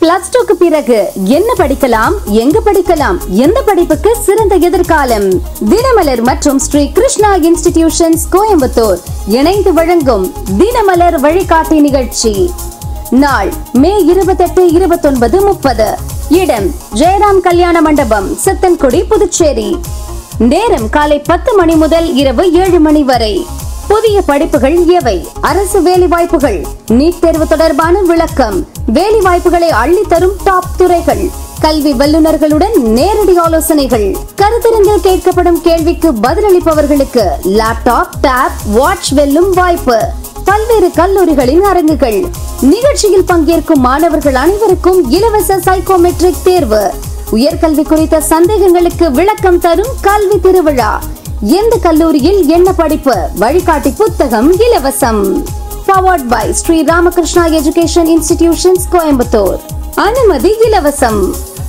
plus டூக்கு பிறகு என்ன படிக்கலாம் எங்க படிக்கலாம் எந்த படிப்புக்கு சிறந்த எதிர்காலம் தினமலர் மற்றும் ஸ்ரீ கிருஷ்ணா இன்ஸ்டிடியூஷன்ஸ் கோயம்புத்தூர் இணைந்து வழங்கும் தினமலர் வழிகாட்டி நிகழ்ச்சி நாள் மே இருபத்தெட்டு இருபத்தொன்பது முப்பது இடம் ஜெயராம் கல்யாண மண்டபம் சித்தன்குடி புதுச்சேரி நேரம் காலை பத்து மணி முதல் இரவு ஏழு மணி வரை புதிய படிப்புகள் எவை அரசு வேலை வாய்ப்புகள் நீட் தேர்வு தொடர்பான விளக்கம் வேலை வாய்ப்புகளை அள்ளி தரும் டாப் துறைகள் கல்வி வல்லுநர்களுடன் நேரடி ஆலோசனைகள் கருத்தரங்கில் கேட்கப்படும் கேள்விக்கு பதிலளிப்பவர்களுக்கு லேப்டாப் டேப் வாட்ச் வெல்லும் வாய்ப்பு பல்வேறு கல்லூரிகளின் அரங்குகள் நிகழ்ச்சியில் பங்கேற்கும் மாணவர்கள் அனைவருக்கும் இலவச சைக்கோமெட்ரிக் தேர்வு உயர்கல்வி குறித்த சந்தேகங்களுக்கு விளக்கம் தரும் கல்வி திருவிழா எந்த கல்லூரியில் என்ன படிப்பு வழிகாட்டி புத்தகம் இலவசம் powered by Sri Ramakrishna education institutions Coimbatore அனுமதி இலவசம்